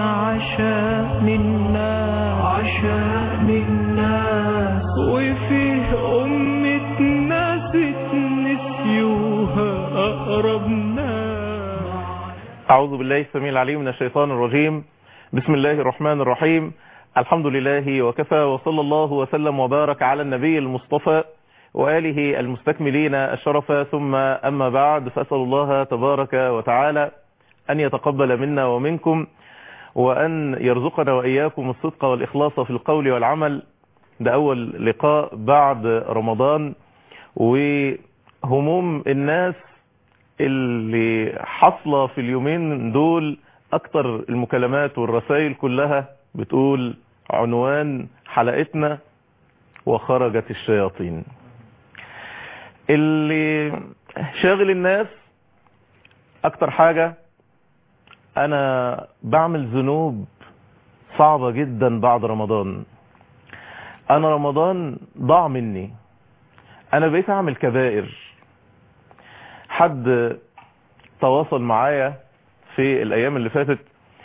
عشان الناس عشان الناس وفيه أمة ناس نسيوها أقرب ناس أعوذ بالله السميع العليم من الشيطان الرجيم بسم الله الرحمن الرحيم الحمد لله وكفى وصلى الله وسلم وبارك على النبي المصطفى وآله المستكملين الشرف ثم أما بعد فأسأل الله تبارك وتعالى أن يتقبل منا ومنكم وأن يرزقنا وإياكم الصدق والإخلاص في القول والعمل ده أول لقاء بعد رمضان وهموم الناس اللي حصلة في اليومين دول أكتر المكالمات والرسائل كلها بتقول عنوان حلقتنا وخرجت الشياطين اللي شاغل الناس أكتر حاجة أنا بعمل ذنوب صعبة جدا بعد رمضان أنا رمضان ضاع مني أنا بقيت أعمل كبائر حد تواصل معايا في الأيام اللي فاتت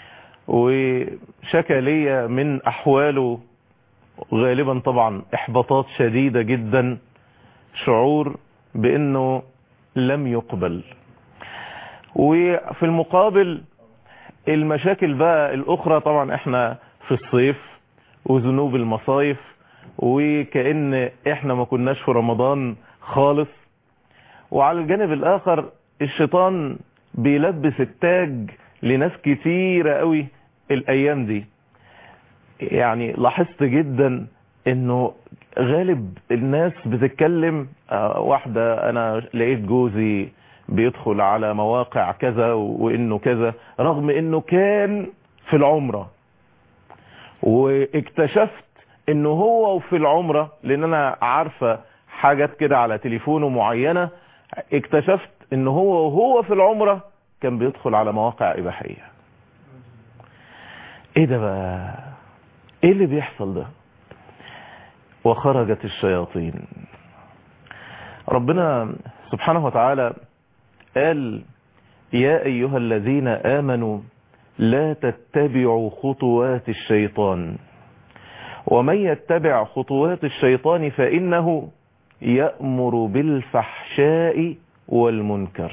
وشكى ليا من أحواله غالبا طبعا إحباطات شديدة جدا شعور بأنه لم يقبل وفي المقابل المشاكل بقى الأخرى طبعا احنا في الصيف وذنوب المصايف وكأن احنا ما كناش في رمضان خالص وعلى الجانب الآخر الشيطان بيلبس التاج لناس كتيرة قوي الأيام دي يعني لاحظت جدا انه غالب الناس بتتكلم آه، واحدة انا لقيت جوزي بيدخل على مواقع كذا وانه كذا رغم انه كان في العمرة واكتشفت انه هو وفي العمرة لان انا عارفة حاجات كده على تليفونه معينة اكتشفت انه هو وهو في العمرة كان بيدخل على مواقع اباحية ايه ده بقى ايه اللي بيحصل ده وخرجت الشياطين ربنا سبحانه وتعالى قال يا أيها الذين آمنوا لا تتبعوا خطوات الشيطان ومن يتبع خطوات الشيطان فإنه يأمر بالفحشاء والمنكر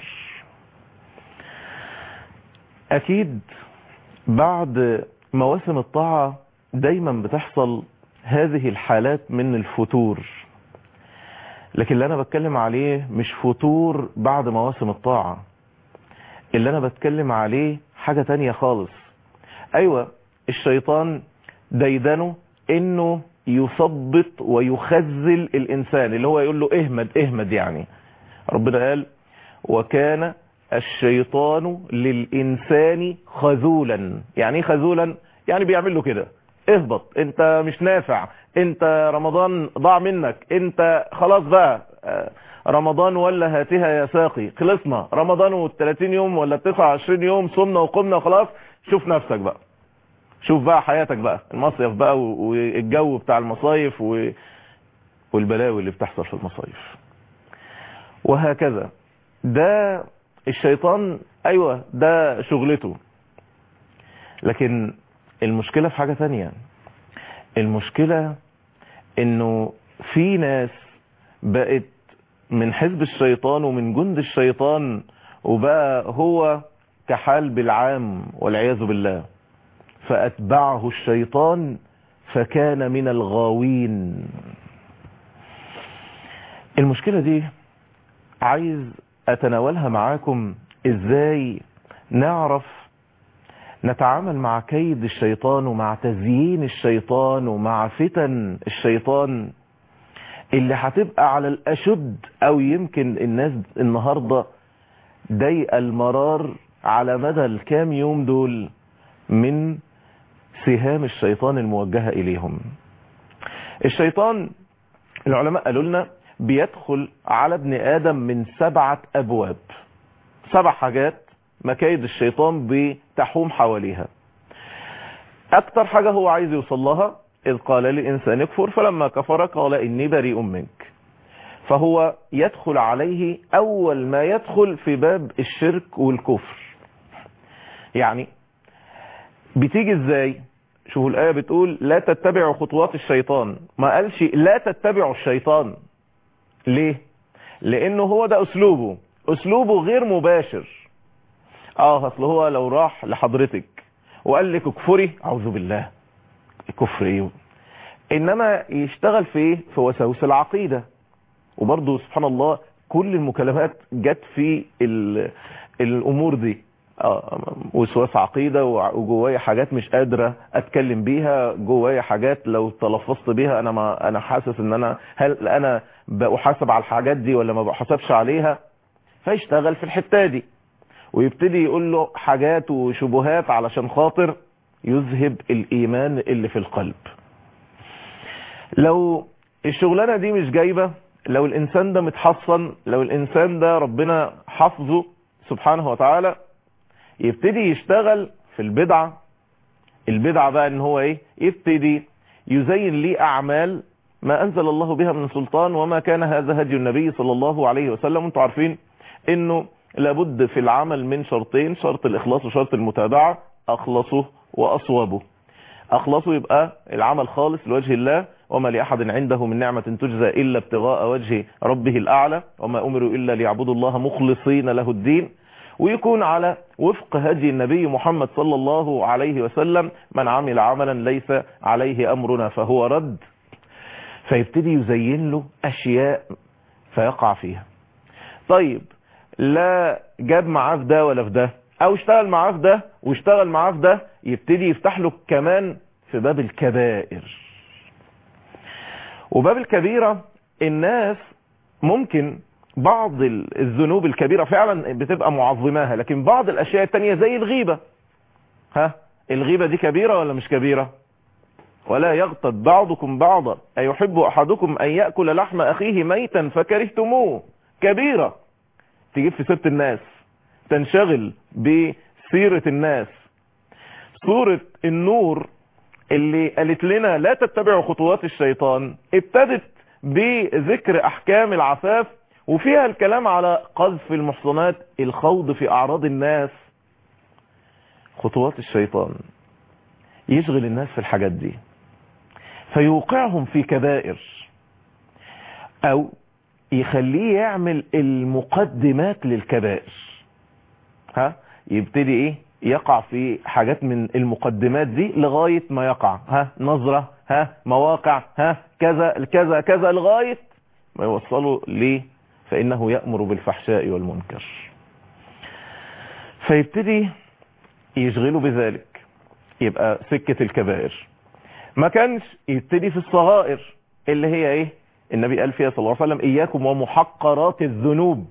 أكيد بعد مواسم الطاعة دايما بتحصل هذه الحالات من الفتور لكن اللي انا بتكلم عليه مش فتور بعد مواسم الطاعة اللي انا بتكلم عليه حاجة تانية خالص ايوة الشيطان ديدنه انه يثبط ويخزل الانسان اللي هو يقول له اهمد اهمد يعني ربنا قال وكان الشيطان للإنسان خذولا يعني ايه خذولا يعني بيعمل له كده اهبط انت مش نافع انت رمضان ضاع منك انت خلاص بقى آه، رمضان ولا هاتها يا ساقي خلصنا رمضان وال30 يوم ولا 29 يوم صمنا وقمنا وخلاص شوف نفسك بقى شوف بقى حياتك بقى المصيف بقى و- والجو بتاع المصايف و... والبلاوي اللي بتحصل في المصايف وهكذا ده الشيطان ايوه ده شغلته لكن المشكلة في حاجة تانية المشكلة انه في ناس بقت من حزب الشيطان ومن جند الشيطان وبقى هو كحال بالعام والعياذ بالله فأتبعه الشيطان فكان من الغاوين المشكلة دي عايز أتناولها معاكم إزاي نعرف نتعامل مع كيد الشيطان ومع تزيين الشيطان ومع فتن الشيطان اللي هتبقى على الأشد أو يمكن الناس النهاردة ضيق المرار على مدى الكام يوم دول من سهام الشيطان الموجهة إليهم الشيطان العلماء قالوا لنا بيدخل على ابن آدم من سبعة أبواب سبع حاجات مكايد الشيطان بتحوم حواليها أكتر حاجة هو عايز يوصل لها إذ قال للإنسان اكفر فلما كفر قال إني بريء منك فهو يدخل عليه أول ما يدخل في باب الشرك والكفر يعني بتيجي ازاي شوفوا الآية بتقول لا تتبعوا خطوات الشيطان ما قالش لا تتبعوا الشيطان ليه لانه هو ده اسلوبه اسلوبه غير مباشر اه اصل هو لو راح لحضرتك وقال لك اكفري اعوذ بالله كفر ايه انما يشتغل في ايه في وساوس العقيدة وبرضه سبحان الله كل المكالمات جت في ال- الامور دي آه، وسواس عقيدة وجوايا حاجات مش قادرة اتكلم بيها جوايا حاجات لو تلفظت بيها انا ما انا حاسس ان انا هل انا بحاسب على الحاجات دي ولا ما بحاسبش عليها فيشتغل في الحتة دي ويبتدي يقول له حاجات وشبهات علشان خاطر يذهب الايمان اللي في القلب لو الشغلانة دي مش جايبة لو الانسان ده متحصن لو الانسان ده ربنا حفظه سبحانه وتعالى يبتدي يشتغل في البدعة البدعة بقى ان هو ايه يبتدي يزين لي اعمال ما انزل الله بها من سلطان وما كان هذا هدي النبي صلى الله عليه وسلم انتوا عارفين انه لابد في العمل من شرطين شرط الاخلاص وشرط المتابعة اخلصه واصوبه اخلصه يبقى العمل خالص لوجه الله وما لأحد عنده من نعمة تجزى إلا ابتغاء وجه ربه الأعلى وما أمروا إلا ليعبدوا الله مخلصين له الدين ويكون على وفق هدي النبي محمد صلى الله عليه وسلم من عمل عملا ليس عليه أمرنا فهو رد فيبتدي يزين له أشياء فيقع فيها طيب لا جاب معاه في ده ولا في ده او اشتغل معاه في ده واشتغل معاه في ده يبتدي يفتح له كمان في باب الكبائر وباب الكبيرة الناس ممكن بعض الذنوب الكبيرة فعلا بتبقى معظماها لكن بعض الاشياء التانية زي الغيبة ها الغيبة دي كبيرة ولا مش كبيرة ولا يغتب بعضكم بعضا أيحب أحدكم أن يأكل لحم أخيه ميتا فكرهتموه كبيرة تجيب في سيرة الناس تنشغل بسيرة الناس سورة النور اللي قالت لنا لا تتبعوا خطوات الشيطان ابتدت بذكر أحكام العفاف وفيها الكلام على قذف المحصنات الخوض في أعراض الناس خطوات الشيطان يشغل الناس في الحاجات دي فيوقعهم في كبائر او يخليه يعمل المقدمات للكبائر ها يبتدي ايه يقع في حاجات من المقدمات دي لغاية ما يقع ها نظرة ها مواقع ها كذا كذا كذا لغاية ما يوصلوا ليه فإنه يأمر بالفحشاء والمنكر فيبتدي يشغله بذلك يبقى سكة الكبائر ما كانش يبتدي في الصغائر اللي هي ايه النبي قال فيها صلى الله عليه وسلم اياكم ومحقرات الذنوب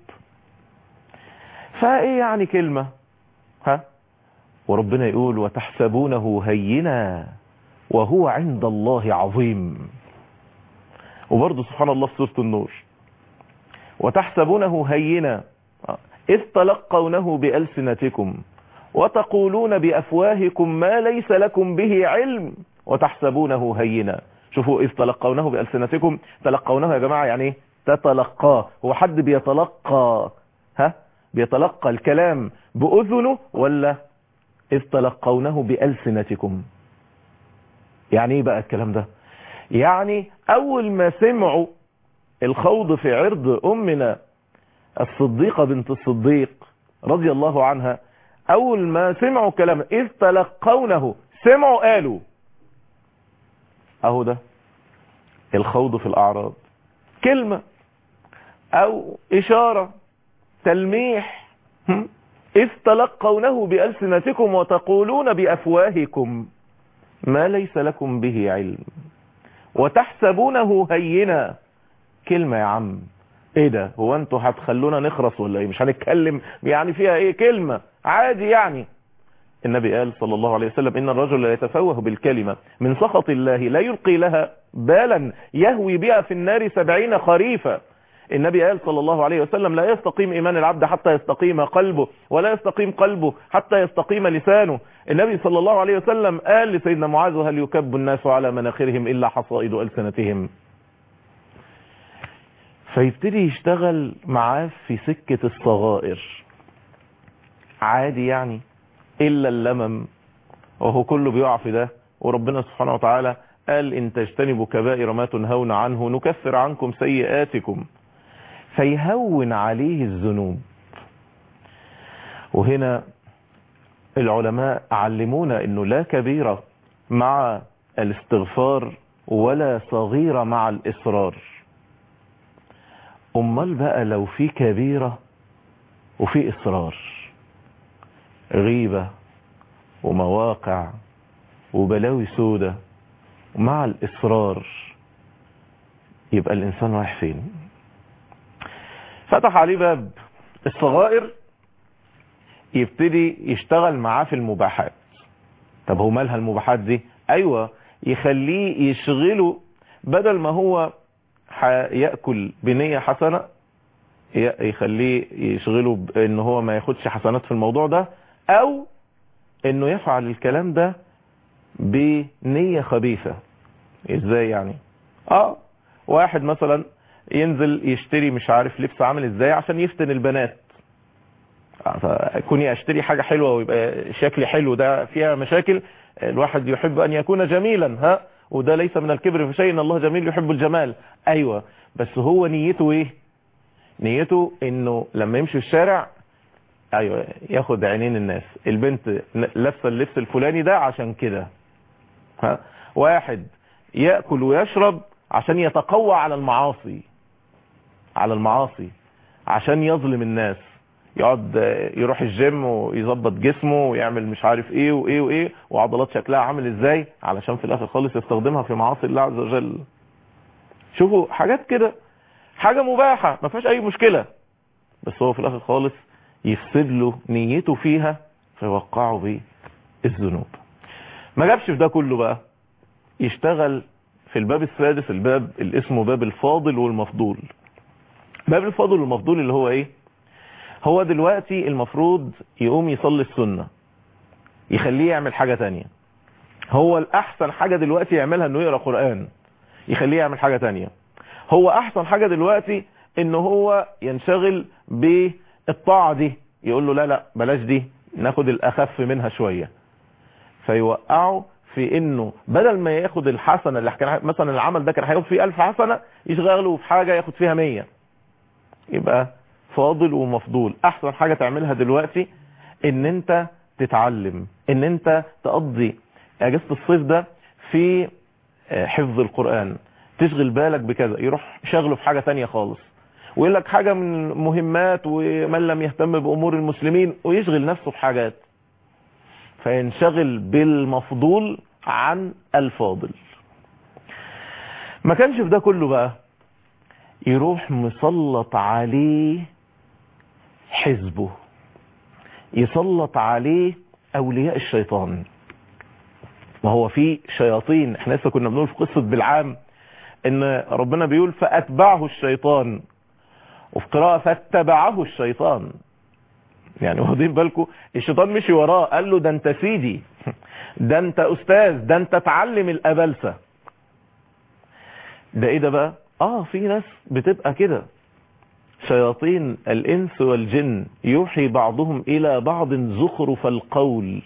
فايه يعني كلمة ها وربنا يقول وتحسبونه هينا وهو عند الله عظيم وبرضه سبحان الله في سورة النور وتحسبونه هينا إذ تلقونه بألسنتكم وتقولون بأفواهكم ما ليس لكم به علم وتحسبونه هينا شوفوا إذ تلقونه بألسنتكم تلقونه يا جماعة يعني ايه تتلقاه هو حد بيتلقى ها بيتلقى الكلام بأذنه ولا إذ تلقونه بألسنتكم يعني ايه بقى الكلام ده يعني أول ما سمعوا الخوض في عرض أمنا الصديقة بنت الصديق رضي الله عنها أول ما سمعوا كلام إذ تلقونه سمعوا قالوا أهو ده الخوض في الأعراض كلمة أو إشارة تلميح هم؟ إذ تلقونه بألسنتكم وتقولون بأفواهكم ما ليس لكم به علم وتحسبونه هينا كلمة يا عم ايه ده هو انتوا هتخلونا نخرس ولا ايه مش هنتكلم يعني فيها ايه كلمة عادي يعني النبي قال صلى الله عليه وسلم ان الرجل لا يتفوه بالكلمة من سخط الله لا يلقي لها بالا يهوي بها في النار سبعين خريفا النبي قال صلى الله عليه وسلم لا يستقيم ايمان العبد حتى يستقيم قلبه ولا يستقيم قلبه حتى يستقيم لسانه النبي صلى الله عليه وسلم قال لسيدنا معاذ هل يكب الناس على مناخرهم الا حصائد ألسنتهم فيبتدي يشتغل معاه في سكة الصغائر عادي يعني إلا اللمم وهو كله بيقع في ده وربنا سبحانه وتعالى قال إن تجتنبوا كبائر ما تنهون عنه نكفر عنكم سيئاتكم فيهون عليه الذنوب وهنا العلماء علمونا انه لا كبيرة مع الاستغفار ولا صغيرة مع الاصرار امال بقى لو في كبيرة وفي اصرار غيبة ومواقع وبلاوي سودة مع الاصرار يبقى الانسان رايح فين فتح عليه باب الصغائر يبتدي يشتغل معاه في المباحات طب هو مالها المباحات دي ايوه يخليه يشغله بدل ما هو يأكل بنية حسنة يخليه يشغله ان هو ما ياخدش حسنات في الموضوع ده او انه يفعل الكلام ده بنية خبيثة ازاي يعني اه واحد مثلا ينزل يشتري مش عارف لبس عامل ازاي عشان يفتن البنات كوني اشتري حاجة حلوة ويبقى شكلي حلو ده فيها مشاكل الواحد يحب ان يكون جميلا ها وده ليس من الكبر في شيء ان الله جميل يحب الجمال ايوه بس هو نيته ايه نيته انه لما يمشي في الشارع ايوه ياخد عينين الناس البنت لابسه اللبس الفلاني ده عشان كده ها واحد ياكل ويشرب عشان يتقوى على المعاصي على المعاصي عشان يظلم الناس يقعد يروح الجيم ويظبط جسمه ويعمل مش عارف ايه وايه وايه وعضلات شكلها عامل ازاي علشان في الاخر خالص يستخدمها في معاصي الله عز وجل شوفوا حاجات كده حاجة مباحة ما فيهاش اي مشكلة بس هو في الاخر خالص يفسد له نيته فيها فيوقعه بيه الذنوب ما جابش في ده كله بقى يشتغل في الباب السادس الباب اللي اسمه باب الفاضل والمفضول باب الفاضل والمفضول اللي هو ايه هو دلوقتي المفروض يقوم يصلي السنة يخليه يعمل حاجة تانية هو الأحسن حاجة دلوقتي يعملها انه يقرأ قرآن يخليه يعمل حاجة تانية هو أحسن حاجة دلوقتي انه هو ينشغل بالطاعة دي يقول له لا لا بلاش دي ناخد الأخف منها شوية فيوقعه في انه بدل ما ياخد الحسنة اللي كان مثلا العمل ده كان هياخد فيه ألف حسنة يشغله في حاجة ياخد فيها مية يبقى فاضل ومفضول احسن حاجة تعملها دلوقتي ان انت تتعلم ان انت تقضي اجازة الصيف ده في حفظ القرآن تشغل بالك بكذا يروح شغله في حاجة تانية خالص ويقول لك حاجة من مهمات ومن لم يهتم بأمور المسلمين ويشغل نفسه في حاجات فينشغل بالمفضول عن الفاضل ما كانش في ده كله بقى يروح مسلط عليه حزبه يسلط عليه اولياء الشيطان ما هو في شياطين احنا لسه كنا بنقول في قصة بالعام ان ربنا بيقول فاتبعه الشيطان وفي قراءة فاتبعه الشيطان يعني واخدين بالكم الشيطان مشي وراه قال له ده انت سيدي ده انت استاذ ده انت تعلم الابلسة ده ايه ده بقى اه في ناس بتبقى كده شياطين الانس والجن يوحي بعضهم الى بعض زخرف القول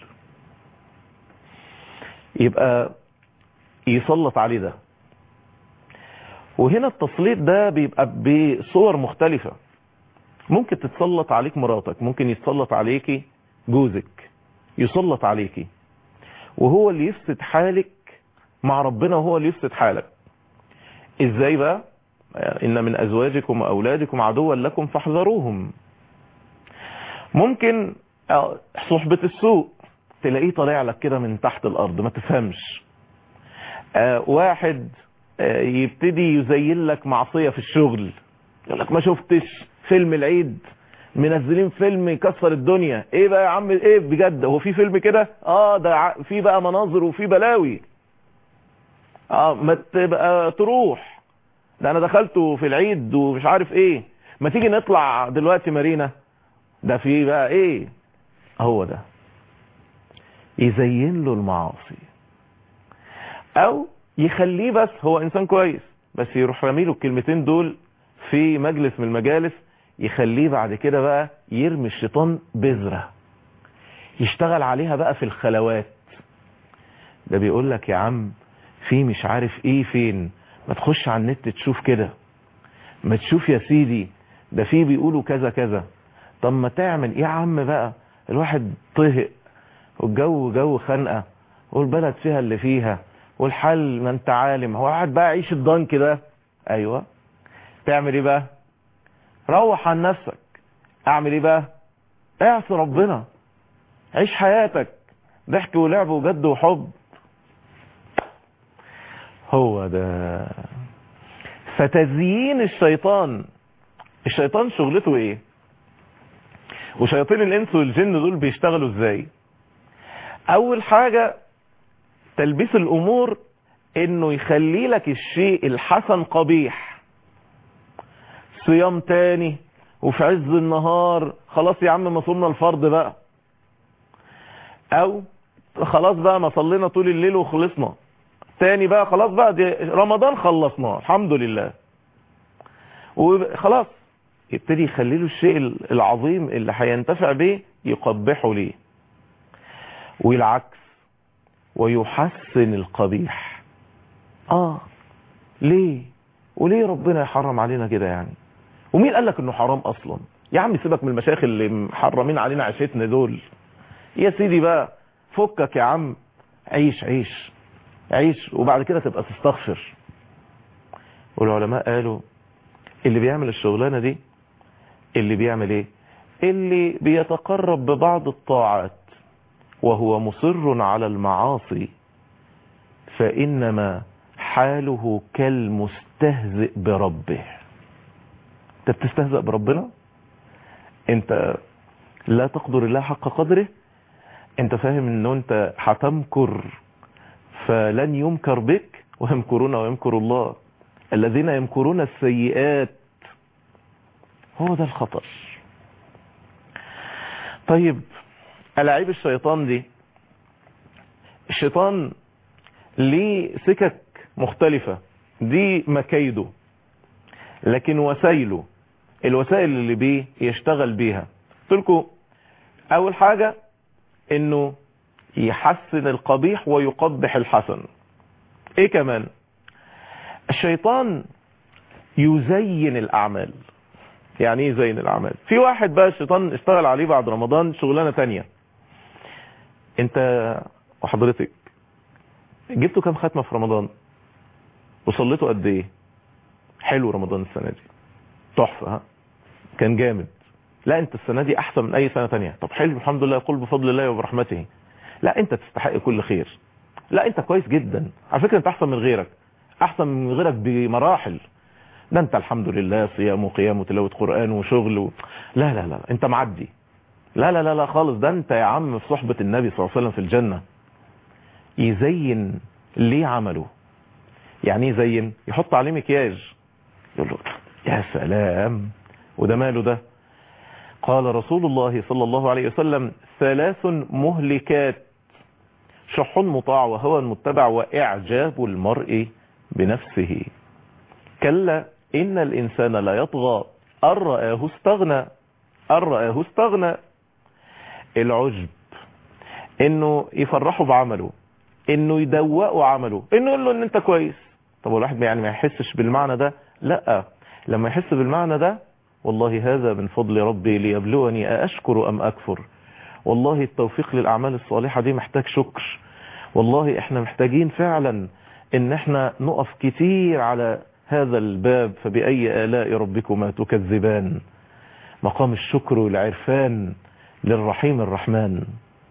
يبقى يسلط عليه ده وهنا التسليط ده بيبقى بصور مختلفة ممكن تتسلط عليك مراتك ممكن يتسلط عليكي جوزك يسلط عليكي وهو اللي يفسد حالك مع ربنا وهو اللي يفسد حالك ازاي بقى ان من ازواجكم واولادكم عدوا لكم فاحذروهم ممكن صحبة السوء تلاقيه طالع لك كده من تحت الارض ما تفهمش واحد يبتدي يزين لك معصية في الشغل يقول لك ما شفتش فيلم العيد منزلين فيلم يكسر الدنيا ايه بقى يا عم ايه بجد هو في فيلم كده اه ده في بقى مناظر وفي بلاوي اه ما تبقى تروح ده انا دخلته في العيد ومش عارف ايه ما تيجي نطلع دلوقتي مارينا ده في بقى ايه هو ده يزين له المعاصي او يخليه بس هو انسان كويس بس يروح رميله الكلمتين دول في مجلس من المجالس يخليه بعد كده بقى يرمي الشيطان بذرة يشتغل عليها بقى في الخلوات ده بيقول لك يا عم في مش عارف ايه فين ما تخش على النت تشوف كده ما تشوف يا سيدي ده في بيقولوا كذا كذا طب ما تعمل ايه يا عم بقى الواحد طهق والجو جو خنقه والبلد فيها اللي فيها والحل ما انت عالم هو قاعد بقى عيش الضنك ده ايوه تعمل ايه بقى روح عن نفسك اعمل ايه بقى اعصي ربنا عيش حياتك ضحك ولعب وجد وحب هو ده فتزيين الشيطان الشيطان شغلته ايه وشياطين الانس والجن دول بيشتغلوا ازاي اول حاجة تلبيس الامور انه يخلي لك الشيء الحسن قبيح صيام تاني وفي عز النهار خلاص يا عم ما صمنا الفرض بقى او خلاص بقى ما صلينا طول الليل وخلصنا تاني بقى خلاص بقى دي رمضان خلصناه الحمد لله وخلاص يبتدي يخلي له الشيء العظيم اللي هينتفع به يقبحه ليه والعكس ويحسن القبيح اه ليه وليه ربنا يحرم علينا كده يعني ومين قال لك انه حرام اصلا يا عم سيبك من المشايخ اللي محرمين علينا عيشتنا دول يا سيدي بقى فكك يا عم عيش عيش عيش وبعد كده تبقى تستغفر والعلماء قالوا اللي بيعمل الشغلانة دي اللي بيعمل ايه اللي بيتقرب ببعض الطاعات وهو مصر على المعاصي فإنما حاله كالمستهزئ بربه انت بتستهزئ بربنا انت لا تقدر الله حق قدره انت فاهم انه انت هتمكر فلن يمكر بك ويمكرون ويمكر الله الذين يمكرون السيئات هو ده الخطر طيب ألاعيب الشيطان دي الشيطان ليه سكك مختلفة دي مكايده لكن وسائله الوسائل اللي بيه يشتغل بيها قلت لكم اول حاجة انه يحسن القبيح ويقبح الحسن ايه كمان الشيطان يزين الاعمال يعني ايه يزين الاعمال في واحد بقى الشيطان اشتغل عليه بعد رمضان شغلانة تانية انت وحضرتك جبتوا كام ختمة في رمضان وصليتوا قد ايه حلو رمضان السنة دي تحفة ها كان جامد لا انت السنة دي احسن من اي سنة تانية طب حلو الحمد لله يقول بفضل الله وبرحمته لا انت تستحق كل خير لا انت كويس جدا على فكرة انت احسن من غيرك احسن من غيرك بمراحل ده انت الحمد لله صيام وقيام وتلاوة قرآن وشغل و... لا لا لا انت معدي لا لا لا لا خالص ده انت يا عم في صحبة النبي صلى الله عليه وسلم في الجنة يزين ليه عمله يعني ايه يزين يحط عليه مكياج يقول له يا سلام وده ماله ده قال رسول الله صلى الله عليه وسلم ثلاث مهلكات شح مطاع وهوى متبع وإعجاب المرء بنفسه كلا إن الإنسان لا يطغى أن رآه استغنى أن رآه استغنى العجب إنه يفرحه بعمله إنه يدوقه عمله إنه يقول له إن أنت كويس طب الواحد يعني ما يحسش بالمعنى ده لا لما يحس بالمعنى ده والله هذا من فضل ربي ليبلوني أأشكر أم أكفر والله التوفيق للأعمال الصالحة دي محتاج شكر والله احنا محتاجين فعلا ان احنا نقف كتير على هذا الباب فبأي آلاء ربكما تكذبان مقام الشكر والعرفان للرحيم الرحمن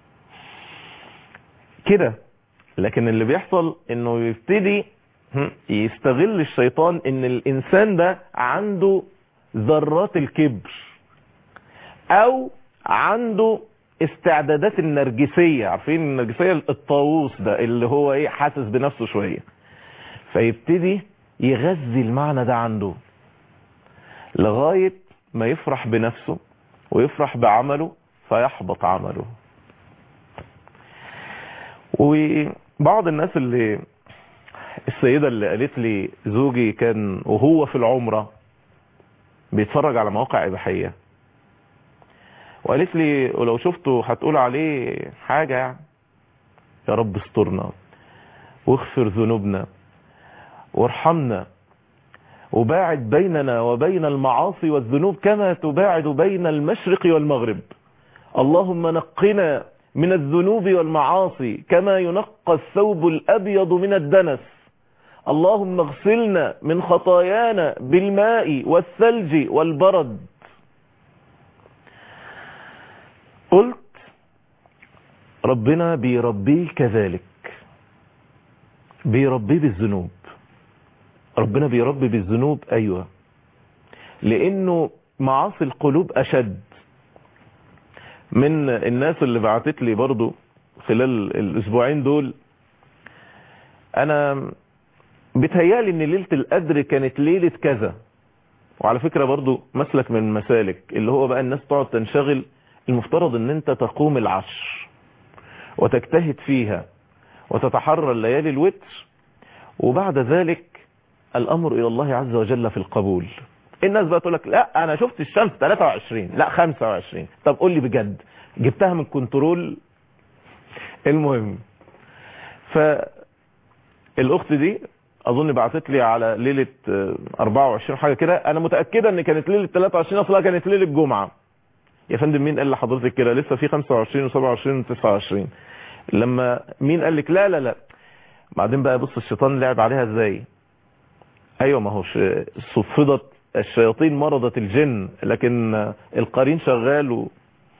كده لكن اللي بيحصل انه يبتدي يستغل الشيطان ان الانسان ده عنده ذرات الكبر او عنده استعدادات النرجسية عارفين النرجسية الطاووس ده اللي هو ايه حاسس بنفسه شوية فيبتدي يغذي المعنى ده عنده لغاية ما يفرح بنفسه ويفرح بعمله فيحبط عمله وبعض الناس اللي السيدة اللي قالت لي زوجي كان وهو في العمرة بيتفرج على مواقع إباحية وقالت لي ولو شفته هتقول عليه حاجة يعني يا رب استرنا واغفر ذنوبنا وارحمنا وباعد بيننا وبين المعاصي والذنوب كما تباعد بين المشرق والمغرب اللهم نقنا من الذنوب والمعاصي كما ينقى الثوب الأبيض من الدنس اللهم اغسلنا من خطايانا بالماء والثلج والبرد قلت ربنا بيربيه كذلك بيربيه بالذنوب ربنا بيربي بالذنوب أيوة لأنه معاصي القلوب أشد من الناس اللي بعتت لي برضو خلال الأسبوعين دول أنا بتهيالي ان ليلة القدر كانت ليلة كذا وعلى فكرة برضو مسلك من المسالك اللي هو بقى الناس تقعد تنشغل المفترض ان انت تقوم العشر وتجتهد فيها وتتحرى الليالي الوتر وبعد ذلك الامر الى الله عز وجل في القبول الناس بقى تقول لك لا انا شفت الشمس 23 لا 25 طب قول لي بجد جبتها من كنترول المهم فالاخت دي اظن بعثت لي على ليله 24 حاجه كده انا متاكده ان كانت ليله 23 اصلا كانت ليله جمعه يا فندم مين قال لحضرتك كده لسه في 25 و27 و29 لما مين قال لك لا لا لا بعدين بقى بص الشيطان لعب عليها ازاي ايوه ما هوش صفدت الشياطين مرضت الجن لكن القرين شغال و...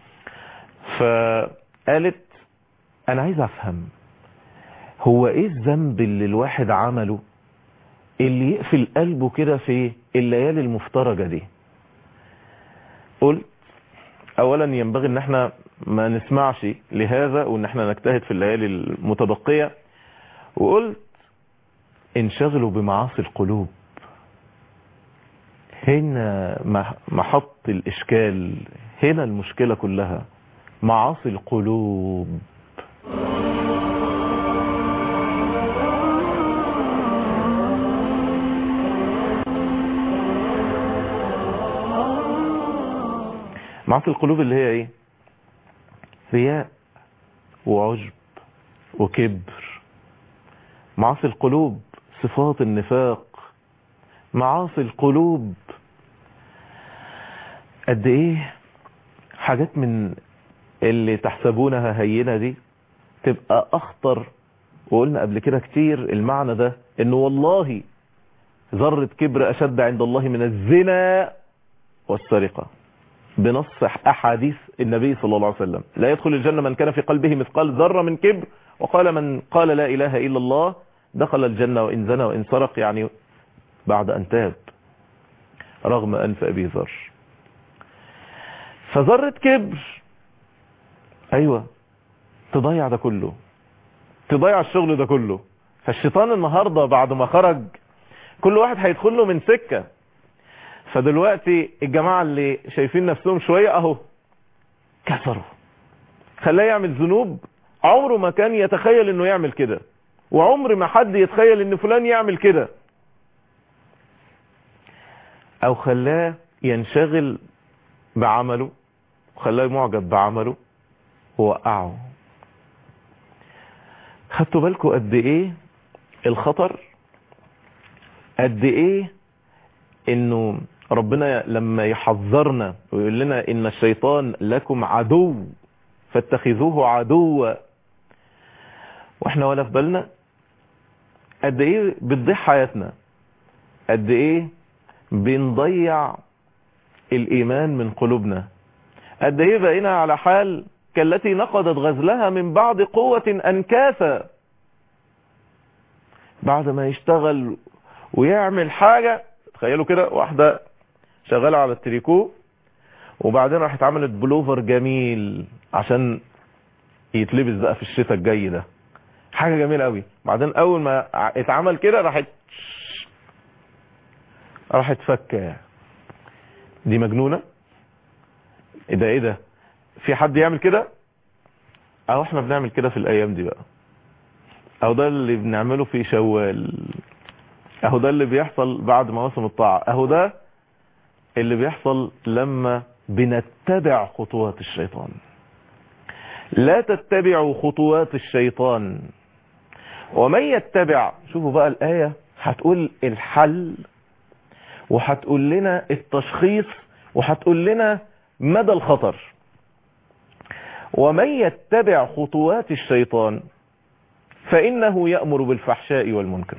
فقالت انا عايز افهم هو ايه الذنب اللي الواحد عمله اللي يقفل قلبه كده في الليالي المفترجة دي قلت اولا ينبغي ان احنا ما نسمعش لهذا وان احنا نجتهد في الليالي المتبقية وقلت انشغلوا بمعاصي القلوب هنا محط الاشكال هنا المشكلة كلها معاصي القلوب معاصي القلوب اللي هي ايه رياء وعجب وكبر معاصي القلوب صفات النفاق معاصي القلوب قد ايه حاجات من اللي تحسبونها هينة دي تبقى اخطر وقلنا قبل كده كتير المعنى ده انه والله ذرة كبر اشد عند الله من الزنا والسرقة بنص احاديث النبي صلى الله عليه وسلم لا يدخل الجنة من كان في قلبه مثقال ذرة من كبر وقال من قال لا اله الا الله دخل الجنة وان زنى وان سرق يعني بعد ان تاب رغم انف ابي ذر فذرة كبر ايوه تضيع ده كله تضيع الشغل ده كله فالشيطان النهاردة بعد ما خرج كل واحد هيدخل له من سكة فدلوقتي الجماعة اللي شايفين نفسهم شوية اهو كسروا خلاه يعمل ذنوب عمره ما كان يتخيل انه يعمل كده وعمر ما حد يتخيل ان فلان يعمل كده او خلاه ينشغل بعمله وخلاه معجب بعمله ووقعه خدتوا بالكم قد ايه الخطر قد ايه انه ربنا لما يحذرنا ويقول لنا ان الشيطان لكم عدو فاتخذوه عدوا واحنا ولا في بالنا قد ايه بتضيع حياتنا قد ايه بنضيع الايمان من قلوبنا قد ايه بقينا على حال كالتي نقضت غزلها من بعد قوة انكاثا بعد ما يشتغل ويعمل حاجة تخيلوا كده واحدة شغالة على التريكو وبعدين راحت عملت بلوفر جميل عشان يتلبس بقى في الشتاء الجاي ده حاجة جميلة قوي بعدين اول ما اتعمل كده راحت راحت فكة دي مجنونة ايه ده ايه ده في حد يعمل كده اهو احنا بنعمل كده في الايام دي بقى اهو ده اللي بنعمله في شوال اهو ده اللي بيحصل بعد مواسم الطاعة اهو ده اللي بيحصل لما بنتبع خطوات الشيطان لا تتبعوا خطوات الشيطان ومن يتبع شوفوا بقى الآية هتقول الحل وهتقول لنا التشخيص وهتقول لنا مدى الخطر ومن يتبع خطوات الشيطان فإنه يأمر بالفحشاء والمنكر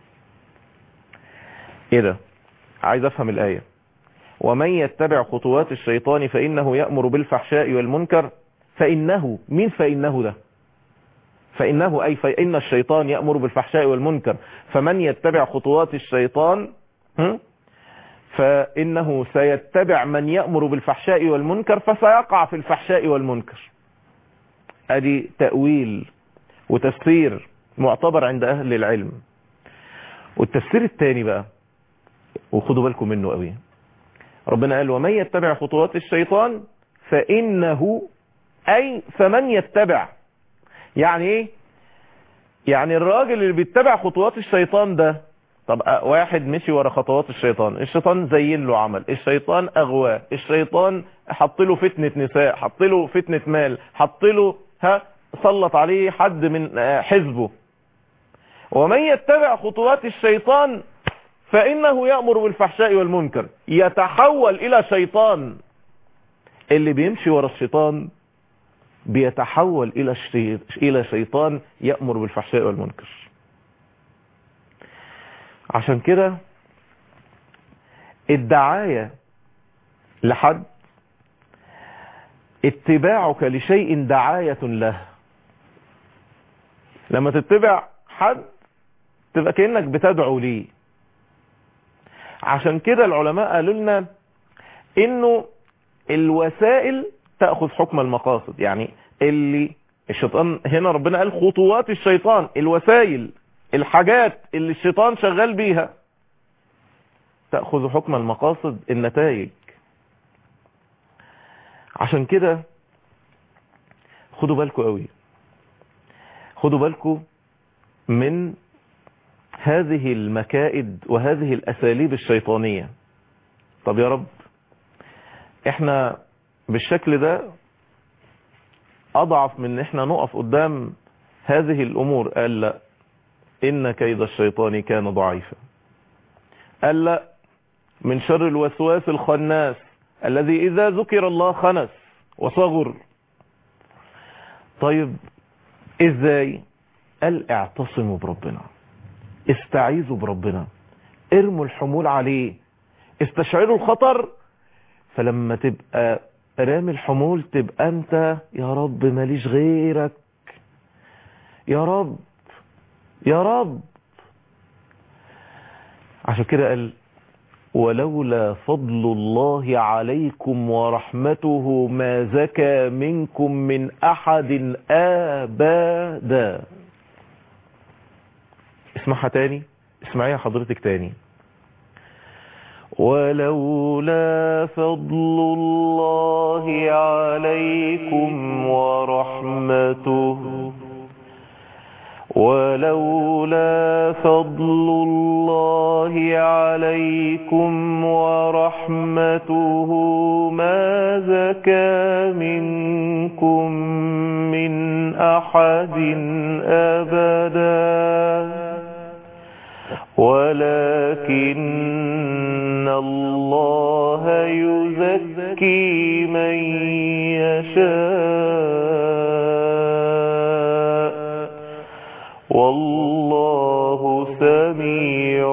ايه ده عايز افهم الآية ومن يتبع خطوات الشيطان فإنه يأمر بالفحشاء والمنكر فإنه مين فإنه ده فإنه أي فإن الشيطان يأمر بالفحشاء والمنكر فمن يتبع خطوات الشيطان هم؟ فإنه سيتبع من يأمر بالفحشاء والمنكر فسيقع في الفحشاء والمنكر ادي تأويل وتفسير معتبر عند أهل العلم والتفسير الثاني بقى وخدوا بالكم منه قوي ربنا قال ومن يتبع خطوات الشيطان فإنه أي فمن يتبع يعني ايه يعني الراجل اللي بيتبع خطوات الشيطان ده طب واحد مشي ورا خطوات الشيطان الشيطان زين له عمل الشيطان اغواه الشيطان حط له فتنة نساء حط له فتنة مال حط له ها سلط عليه حد من حزبه ومن يتبع خطوات الشيطان فإنه يأمر بالفحشاء والمنكر يتحول إلى شيطان اللي بيمشي ورا الشيطان بيتحول إلى إلى شيطان يأمر بالفحشاء والمنكر عشان كده الدعاية لحد اتباعك لشيء دعاية له لما تتبع حد تبقى كأنك بتدعو ليه عشان كده العلماء قالوا لنا انه الوسائل تأخذ حكم المقاصد يعني اللي الشيطان هنا ربنا قال خطوات الشيطان الوسائل الحاجات اللي الشيطان شغال بيها تأخذ حكم المقاصد النتائج عشان كده خدوا بالكم قوي خدوا بالكم من هذه المكائد وهذه الأساليب الشيطانية طب يا رب احنا بالشكل ده أضعف من ان احنا نقف قدام هذه الأمور قال لا إن كيد الشيطان كان ضعيفا قال لا من شر الوسواس الخناس الذي إذا ذكر الله خنس وصغر طيب إزاي قال اعتصموا بربنا استعيذوا بربنا ارموا الحمول عليه استشعروا الخطر فلما تبقى رامي الحمول تبقى انت يا رب ماليش غيرك يا رب يا رب عشان كده قال ولولا فضل الله عليكم ورحمته ما زكى منكم من أحد أبدا اسمعها تاني اسمعيها حضرتك تاني ولولا فضل الله عليكم ورحمته ولولا فضل الله عليكم ورحمته ما زكى منكم من أحد أبدا ولكن الله يزكي من يشاء والله سميع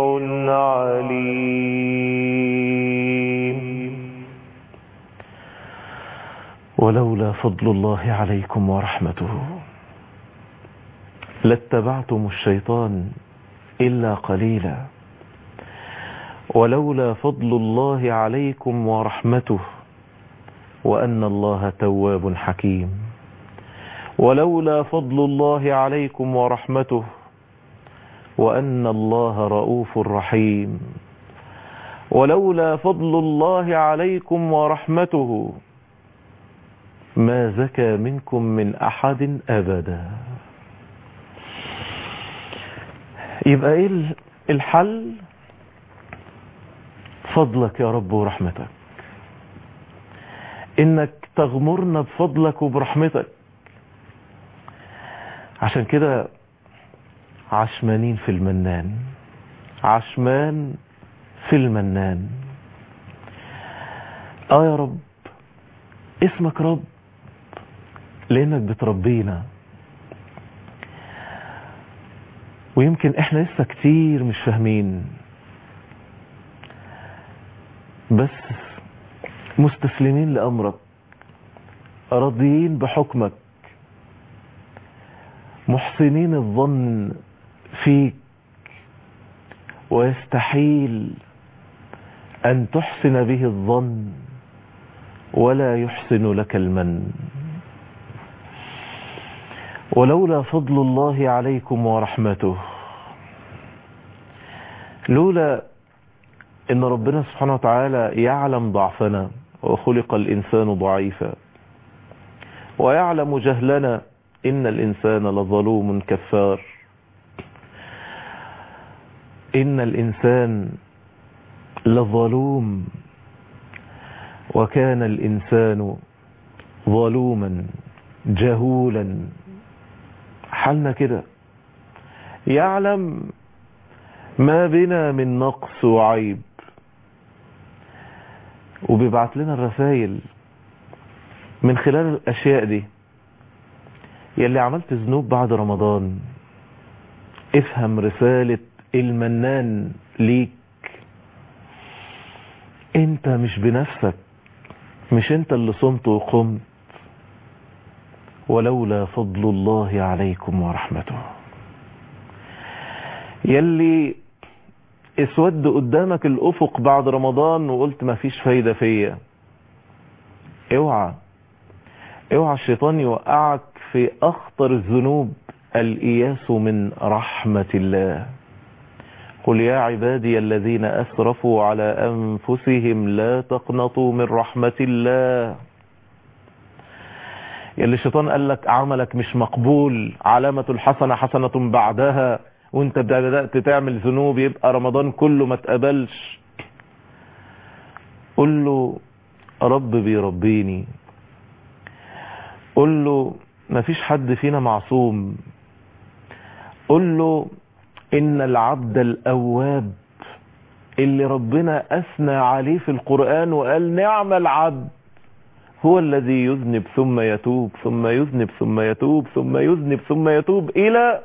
عليم ولولا فضل الله عليكم ورحمته لاتبعتم الشيطان إلا قليلا ولولا فضل الله عليكم ورحمته وأن الله تواب حكيم ولولا فضل الله عليكم ورحمته وأن الله رؤوف رحيم ولولا فضل الله عليكم ورحمته ما زكى منكم من أحد أبدا يبقى ايه الحل فضلك يا رب ورحمتك انك تغمرنا بفضلك وبرحمتك عشان كده عشمانين في المنان عشمان في المنان اه يا رب اسمك رب لانك بتربينا ويمكن احنا لسه كتير مش فاهمين بس مستسلمين لامرك راضيين بحكمك محسنين الظن فيك ويستحيل أن تحسن به الظن ولا يحسن لك المن ولولا فضل الله عليكم ورحمته لولا ان ربنا سبحانه وتعالى يعلم ضعفنا وخلق الانسان ضعيفا ويعلم جهلنا ان الانسان لظلوم كفار ان الانسان لظلوم وكان الانسان ظلوما جهولا حالنا كده يعلم ما بنا من نقص وعيب وبيبعت لنا الرسائل من خلال الاشياء دي يلي عملت ذنوب بعد رمضان افهم رسالة المنان ليك انت مش بنفسك مش انت اللي صمت وقمت ولولا فضل الله عليكم ورحمته يلي اسود قدامك الافق بعد رمضان وقلت ما فيش فايدة فيا اوعى اوعى الشيطان يوقعك في اخطر الذنوب الاياس من رحمة الله قل يا عبادي الذين اسرفوا على انفسهم لا تقنطوا من رحمة الله يلي الشيطان قال لك عملك مش مقبول علامة الحسنة حسنة بعدها وانت بدأت تعمل ذنوب يبقى رمضان كله ما تقبلش قل له رب بيربيني قل له ما فيش حد فينا معصوم قل له ان العبد الاواب اللي ربنا اثنى عليه في القرآن وقال نعم العبد هو الذي يذنب ثم يتوب ثم يذنب ثم يتوب ثم يذنب ثم يتوب الى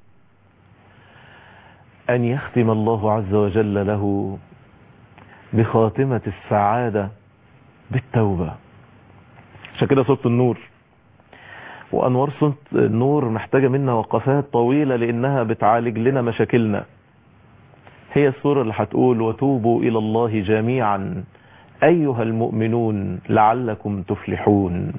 ان يختم الله عز وجل له بخاتمة السعادة بالتوبة عشان كده سورة النور وانوار سورة النور محتاجة منا وقفات طويلة لانها بتعالج لنا مشاكلنا هي السورة اللي هتقول وتوبوا الى الله جميعا ايها المؤمنون لعلكم تفلحون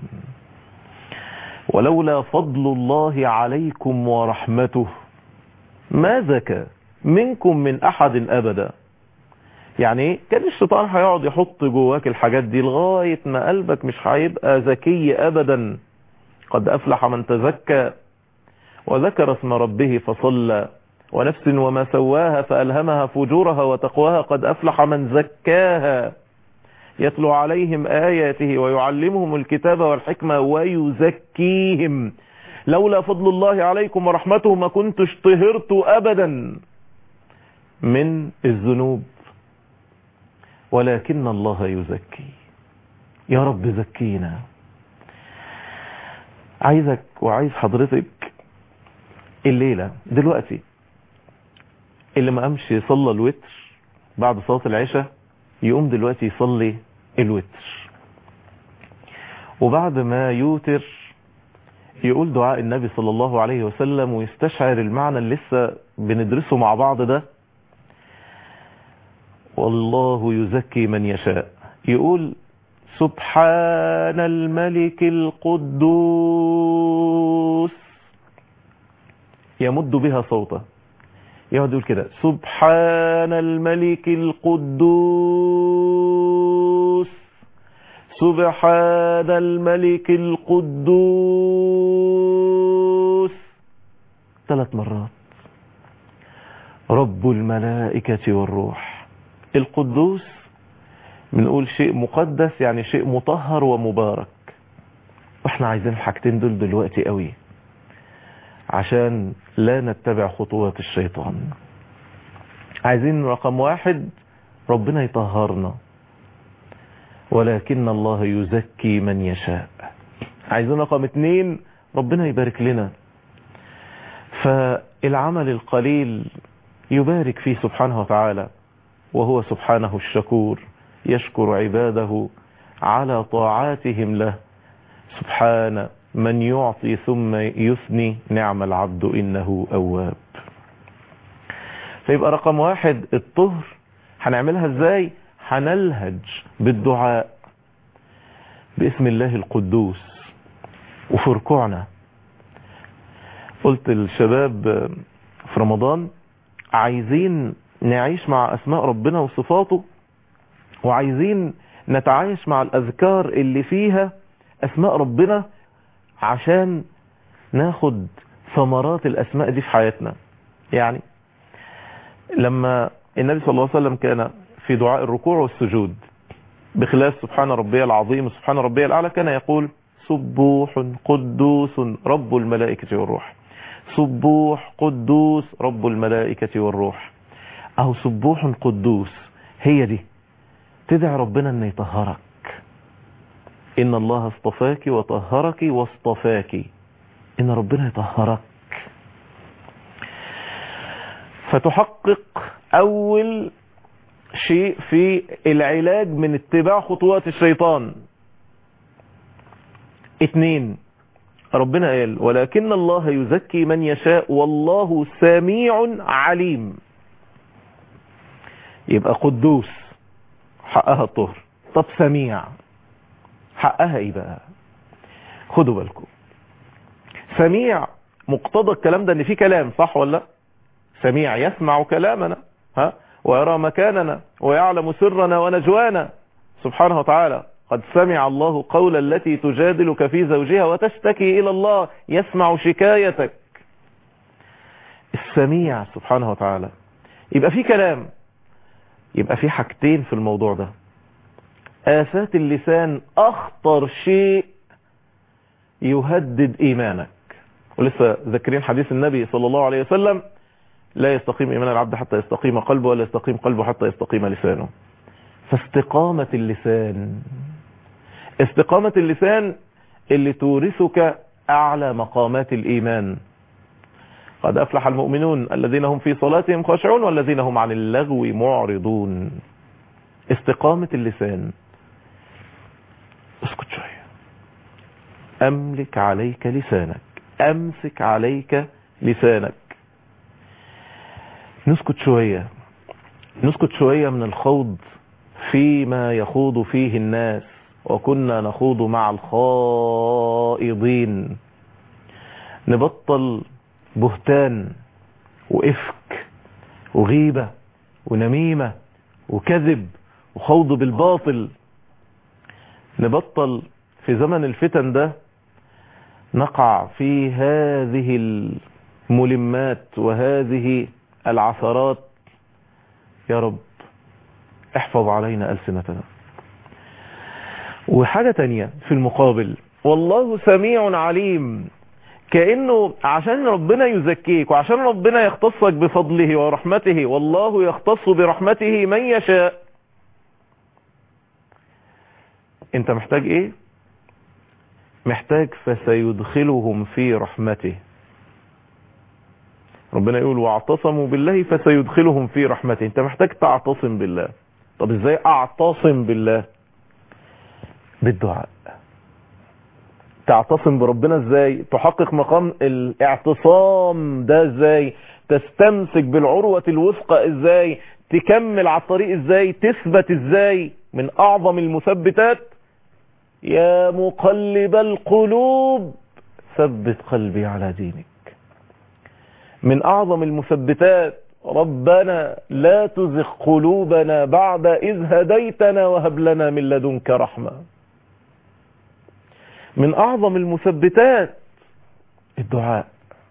ولولا فضل الله عليكم ورحمته ما زكى منكم من احد ابدا يعني ايه كان الشيطان هيقعد يحط جواك الحاجات دي لغاية ما قلبك مش هيبقى ذكي ابدا قد افلح من تزكى وذكر اسم ربه فصلى ونفس وما سواها فألهمها فجورها وتقواها قد أفلح من زكاها يتلو عليهم آياته ويعلمهم الكتاب والحكمة ويزكيهم لولا فضل الله عليكم ورحمته ما كنتش طهرت أبدا من الذنوب ولكن الله يزكي يا رب زكينا عايزك وعايز حضرتك الليلة دلوقتي اللي ما قامش يصلى الوتر بعد صلاة العشاء يقوم دلوقتي يصلي الوتر وبعد ما يوتر يقول دعاء النبي صلى الله عليه وسلم ويستشعر المعنى اللي لسه بندرسه مع بعض ده والله يزكي من يشاء يقول سبحان الملك القدوس يمد بها صوته يقعد يقول كده سبحان الملك القدوس سبحان الملك القدوس ثلاث مرات رب الملائكة والروح القدوس بنقول شيء مقدس يعني شيء مطهر ومبارك واحنا عايزين الحاجتين دول دلوقتي قوي عشان لا نتبع خطوات الشيطان عايزين رقم واحد ربنا يطهرنا ولكن الله يزكي من يشاء عايزين رقم اتنين ربنا يبارك لنا فالعمل القليل يبارك فيه سبحانه وتعالى وهو سبحانه الشكور يشكر عباده على طاعاتهم له سبحان من يعطي ثم يثني نعم العبد إنه أواب فيبقى رقم واحد الطهر هنعملها ازاي هنلهج بالدعاء باسم الله القدوس وفي ركوعنا قلت للشباب في رمضان عايزين نعيش مع أسماء ربنا وصفاته وعايزين نتعايش مع الأذكار اللي فيها أسماء ربنا عشان ناخد ثمرات الأسماء دي في حياتنا يعني لما النبي صلى الله عليه وسلم كان في دعاء الركوع والسجود بخلاف سبحان ربي العظيم وسبحان ربي الأعلى كان يقول سبوح قدوس رب الملائكة والروح سبوح قدوس رب الملائكة والروح أو سبوح قدوس هي دي تدعي ربنا أن يطهرك إن الله اصطفاك وطهرك واصطفاك إن ربنا يطهرك فتحقق أول شيء في العلاج من اتباع خطوات الشيطان اتنين ربنا قال ولكن الله يزكي من يشاء والله سميع عليم يبقى قدوس حقها الطهر طب سميع حقها ايه بقى خدوا بالكم سميع مقتضى الكلام ده ان في كلام صح ولا سميع يسمع كلامنا ها ويرى مكاننا ويعلم سرنا ونجوانا سبحانه وتعالى قد سمع الله قول التي تجادلك في زوجها وتشتكي إلى الله يسمع شكايتك السميع سبحانه وتعالى يبقى في كلام يبقى في حاجتين في الموضوع ده آفات اللسان أخطر شيء يهدد إيمانك ولسه ذكرين حديث النبي صلى الله عليه وسلم لا يستقيم إيمان العبد حتى يستقيم قلبه ولا يستقيم قلبه حتى يستقيم لسانه فاستقامة اللسان استقامة اللسان اللي تورثك أعلى مقامات الإيمان قد أفلح المؤمنون الذين هم في صلاتهم خاشعون والذين هم عن اللغو معرضون استقامة اللسان اسكت شوية أملك عليك لسانك أمسك عليك لسانك نسكت شوية نسكت شوية من الخوض فيما يخوض فيه الناس وكنا نخوض مع الخائضين نبطل بهتان وإفك وغيبة ونميمة وكذب وخوض بالباطل نبطل في زمن الفتن ده نقع في هذه الملمات وهذه العثرات يا رب احفظ علينا ألسنتنا وحاجة تانية في المقابل والله سميع عليم كأنه عشان ربنا يزكيك وعشان ربنا يختصك بفضله ورحمته والله يختص برحمته من يشاء انت محتاج ايه محتاج فسيدخلهم في رحمته ربنا يقول واعتصموا بالله فسيدخلهم في رحمته انت محتاج تعتصم بالله طب ازاي اعتصم بالله بالدعاء تعتصم بربنا ازاي تحقق مقام الاعتصام ده ازاي تستمسك بالعروة الوثقى ازاي تكمل على الطريق ازاي تثبت ازاي من اعظم المثبتات يا مقلب القلوب ثبت قلبي على دينك من اعظم المثبتات ربنا لا تزغ قلوبنا بعد إذ هديتنا وهب لنا من لدنك رحمة من أعظم المثبتات الدعاء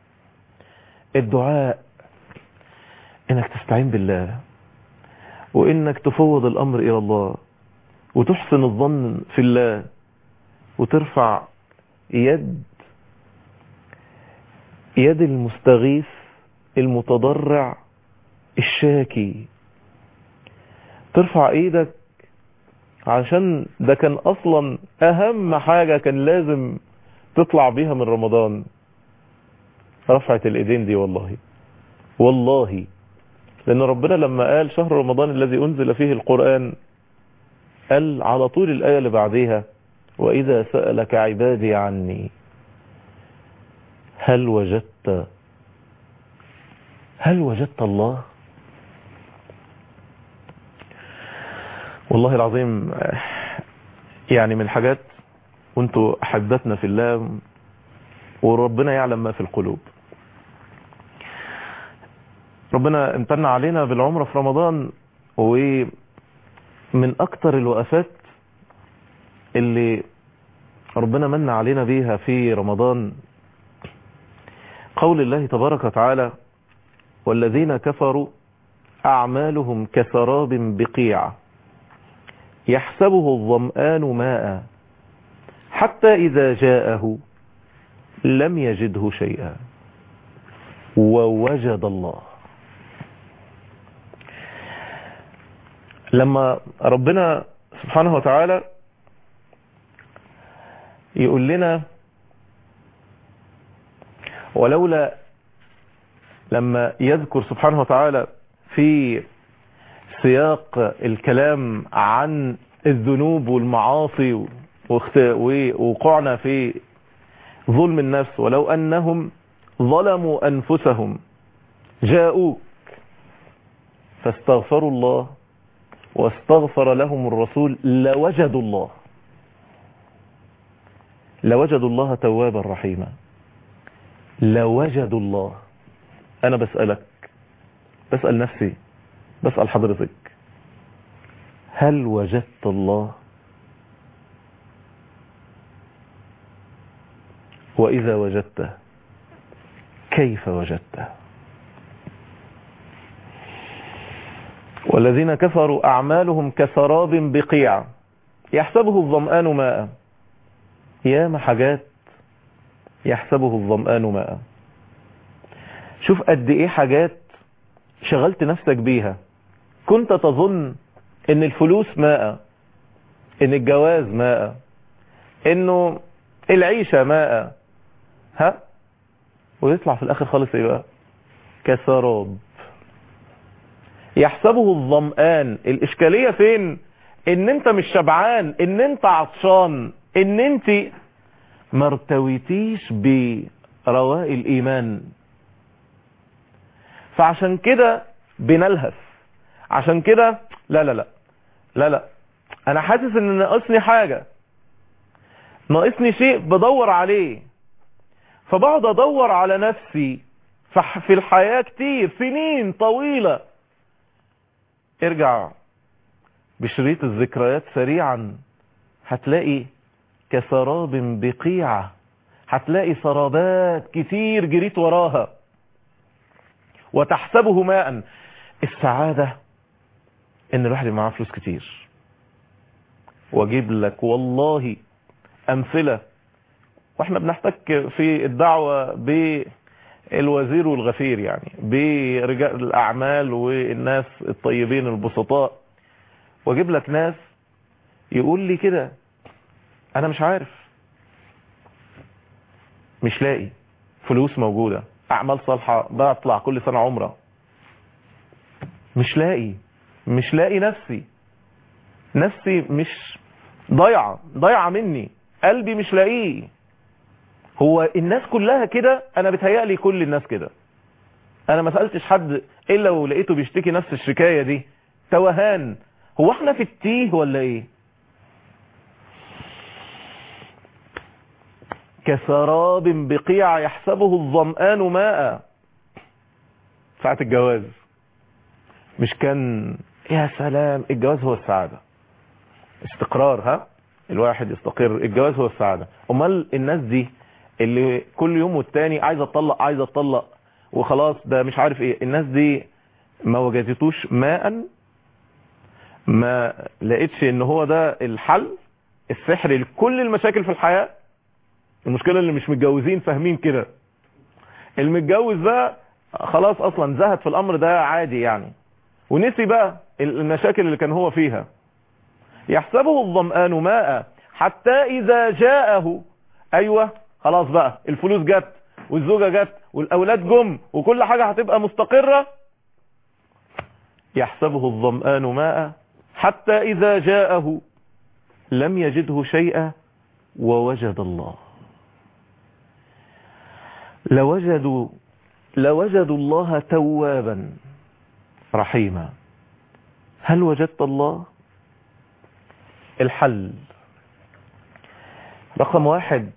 الدعاء إنك تستعين بالله وإنك تفوض الأمر إلى الله وتحسن الظن في الله وترفع يد يد المستغيث المتضرع الشاكي ترفع ايدك عشان ده كان اصلا اهم حاجة كان لازم تطلع بيها من رمضان رفعت الايدين دي والله والله لان ربنا لما قال شهر رمضان الذي انزل فيه القرآن قال على طول الآية اللي بعديها وإذا سألك عبادي عني هل وجدت هل وجدت الله والله العظيم يعني من الحاجات وانتوا احبتنا في الله وربنا يعلم ما في القلوب ربنا امتن علينا بالعمرة في رمضان ومن اكتر الوقفات اللي ربنا من علينا بيها في رمضان قول الله تبارك وتعالى والذين كفروا أعمالهم كسراب بقيع يحسبه الظمآن ماء حتى إذا جاءه لم يجده شيئا ووجد الله لما ربنا سبحانه وتعالى يقول لنا ولولا لما يذكر سبحانه وتعالى في سياق الكلام عن الذنوب والمعاصي ووقوعنا في ظلم النفس ولو أنهم ظلموا أنفسهم جاءوك فاستغفروا الله واستغفر لهم الرسول لوجدوا الله لوجدوا الله توابا رحيما لوجدوا الله انا بسألك بسأل نفسي بسأل حضرتك هل وجدت الله وإذا وجدته كيف وجدته والذين كفروا أعمالهم كسراب بقيع يحسبه الظمآن ماء ياما حاجات يحسبه الظمآن ماء شوف قد ايه حاجات شغلت نفسك بيها كنت تظن ان الفلوس ماء ان الجواز ماء انه العيشة ماء ها ويطلع في الاخر خالص ايه بقى كسراب يحسبه الظمآن الاشكالية فين ان انت مش شبعان ان انت عطشان ان انت ما ارتويتيش برواء الايمان فعشان كده بنلهف عشان كده لا لا لا لا لا انا حاسس ان ناقصني حاجة ناقصني شيء بدور عليه فبقعد ادور على نفسي في الحياة كتير سنين طويلة ارجع بشريط الذكريات سريعا هتلاقي كسراب بقيعة هتلاقي سرابات كتير جريت وراها وتحسبه ماء السعادة ان الواحد يبقى معاه فلوس كتير واجيب لك والله امثلة واحنا بنحتك في الدعوة بالوزير والغفير يعني برجال الاعمال والناس الطيبين البسطاء واجيب لك ناس يقول لي كده انا مش عارف مش لاقي فلوس موجودة اعمال صالحة بطلع كل سنة عمرة مش لاقي مش لاقي نفسي نفسي مش ضيعة ضيعة مني قلبي مش لاقيه هو الناس كلها كده انا بتهيألي كل الناس كده انا ما سألتش حد الا ولقيته بيشتكي نفس الشكاية دي توهان هو احنا في التيه ولا ايه كسراب بقيع يحسبه الظمآن ماء ساعة الجواز مش كان يا سلام الجواز هو السعادة استقرار ها الواحد يستقر الجواز هو السعادة امال الناس دي اللي كل يوم والتاني عايزة تطلق عايزة تطلق وخلاص ده مش عارف ايه الناس دي ما وجدتوش ماء ما لقيتش ان هو ده الحل السحر لكل المشاكل في الحياة المشكلة اللي مش متجوزين فاهمين كده المتجوز بقى خلاص اصلا زهد في الامر ده عادي يعني ونسي بقى المشاكل اللي كان هو فيها يحسبه الظمآن ماء حتى اذا جاءه ايوه خلاص بقى الفلوس جت والزوجة جت والاولاد جم وكل حاجة هتبقى مستقرة يحسبه الظمآن ماء حتى اذا جاءه لم يجده شيئا ووجد الله لوجدوا لوجدوا الله توابا رحيما هل وجدت الله الحل رقم واحد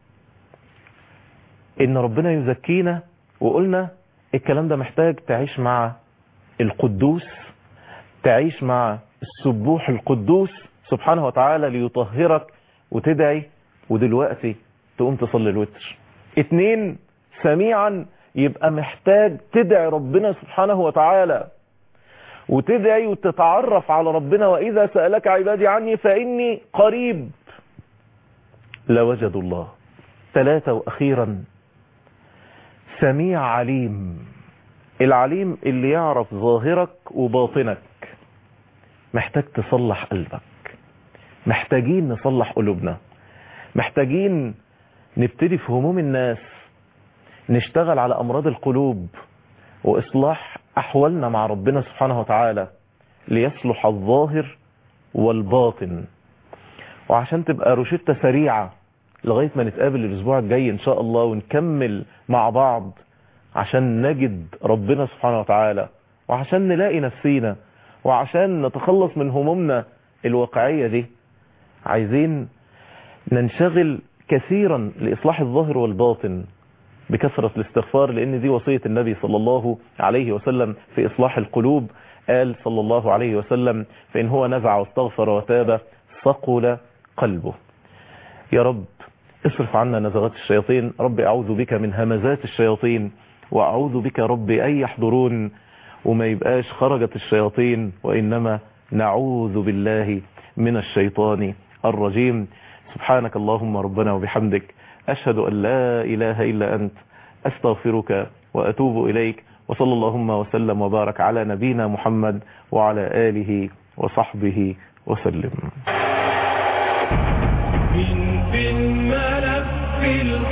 ان ربنا يزكينا وقلنا الكلام ده محتاج تعيش مع القدوس تعيش مع السبوح القدوس سبحانه وتعالى ليطهرك وتدعي ودلوقتي تقوم تصلي الوتر اتنين سميعا يبقى محتاج تدعي ربنا سبحانه وتعالى وتدعي وتتعرف على ربنا وإذا سألك عبادي عني فإني قريب لوجدوا الله ثلاثة وأخيرا سميع عليم العليم اللي يعرف ظاهرك وباطنك محتاج تصلح قلبك محتاجين نصلح قلوبنا محتاجين نبتدي في هموم الناس نشتغل على أمراض القلوب وإصلاح أحوالنا مع ربنا سبحانه وتعالى ليصلح الظاهر والباطن وعشان تبقى روشتة سريعة لغاية ما نتقابل الأسبوع الجاي إن شاء الله ونكمل مع بعض عشان نجد ربنا سبحانه وتعالى وعشان نلاقي نفسينا وعشان نتخلص من همومنا الواقعية دي عايزين ننشغل كثيرا لإصلاح الظاهر والباطن بكثرة الاستغفار لأن دي وصية النبي صلى الله عليه وسلم في إصلاح القلوب قال صلى الله عليه وسلم فإن هو نزع واستغفر وتاب ثقل قلبه يا رب اصرف عنا نزغات الشياطين رب أعوذ بك من همزات الشياطين وأعوذ بك رب أن يحضرون وما يبقاش خرجت الشياطين وإنما نعوذ بالله من الشيطان الرجيم سبحانك اللهم ربنا وبحمدك أشهد أن لا إله إلا أنت أستغفرك وأتوب إليك وصلى اللهم وسلم وبارك على نبينا محمد وعلى آله وصحبه وسلم من في الملف